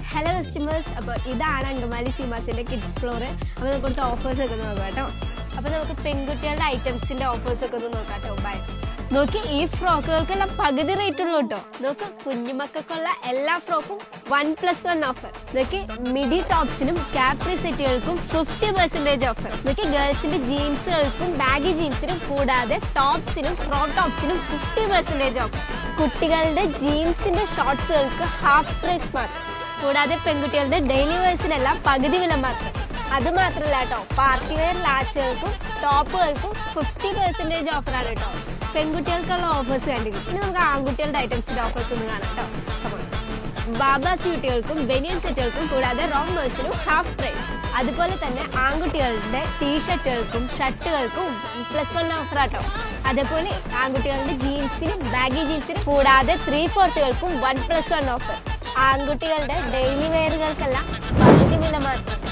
Hello customers അപ്പോൾ ഇതാണ് Angamaly സീമാസിൻ്റെ kids floor അപ്പോൾ നമുക്ക് കൊടുത്ത ഓഫേഴ്സ് ഒക്കെ ഒന്ന് നോക്കാം കേട്ടോ അപ്പോൾ നമുക്ക് പെൺകുട്ടികളുടെ ഐറ്റംസിൻ്റെ ഓഫേഴ്സ് ഒക്കെ ഒന്ന് നോക്കാം കേട്ടോ ബൈ നോക്കി ഈ ഫ്രോക്കുകൾക്കെല്ലാം പകുതി റേറ്റ് ഉള്ളൂ കേട്ടോ നോക്ക് കുഞ്ഞുമക്കൾക്കുള്ള എല്ലാ ഫ്രോക്കും വൺ പ്ലസ് വൺ ഓഫർ നോക്കി മിഡി ടോപ്സിനും കാപ്രി സെറ്റുകൾക്കും ഫിഫ്റ്റി പെർസെൻറ്റേജ് ഓഫർ നോക്കി ഗേൾസിന്റെ ജീൻസുകൾക്കും ബാഗി ജീൻസിനും കൂടാതെ ടോപ്സിനും ഫ്രോ ടോപ്സിനും ഫിഫ്റ്റി പെർസെൻറ്റേജ് ഓഫർ കുട്ടികളുടെ ജീൻസിന്റെ ഷോർട്സുകൾക്ക് ഹാഫ് പ്രൈസ് മാത്രം കൂടാതെ പെൺകുട്ടികളുടെ ഡെയിലി വേഴ്സിനെല്ലാം പകുതി വില മാത്രം അത് മാത്രമല്ല കേട്ടോ പാർട്ടി വെയർ ലാച്ചുകൾക്കും ടോപ്പുകൾക്കും ഫിഫ്റ്റി പെർസെൻറ്റേജ് ഓഫറാണ് കേട്ടോ പെൺകുട്ടികൾക്കുള്ള ഓഫേഴ്സ് കണ്ടിരിക്കും ഇനി നമുക്ക് ആൺകുട്ടികളുടെ ഐറ്റംസിന്റെ ഓഫേഴ്സ് ഒന്ന് കാണാം കേട്ടോ Come on. ബാബ സ്യൂട്ടുകൾക്കും ബനിയൻ സെറ്റുകൾക്കും കൂടാതെ റോമേഴ്സിനും ഹാഫ് പ്രൈസ് അതുപോലെ തന്നെ ആൺകുട്ടികളുടെ ടീഷർട്ടുകൾക്കും ഷർട്ടുകൾക്കും പ്ലസ് വൺ ഓഫർ ആട്ടോ അതേപോലെ ആൺകുട്ടികളുടെ ജീൻസിനും ബാഗി ജീൻസിനും കൂടാതെ ത്രീ ഫോർത്തുകൾക്കും വൺ പ്ലസ് വൺ ഓഫർ ആൺകുട്ടികളുടെ ഡെയിലി വെയറുകൾക്കെല്ലാം പകുതി വില മാത്രം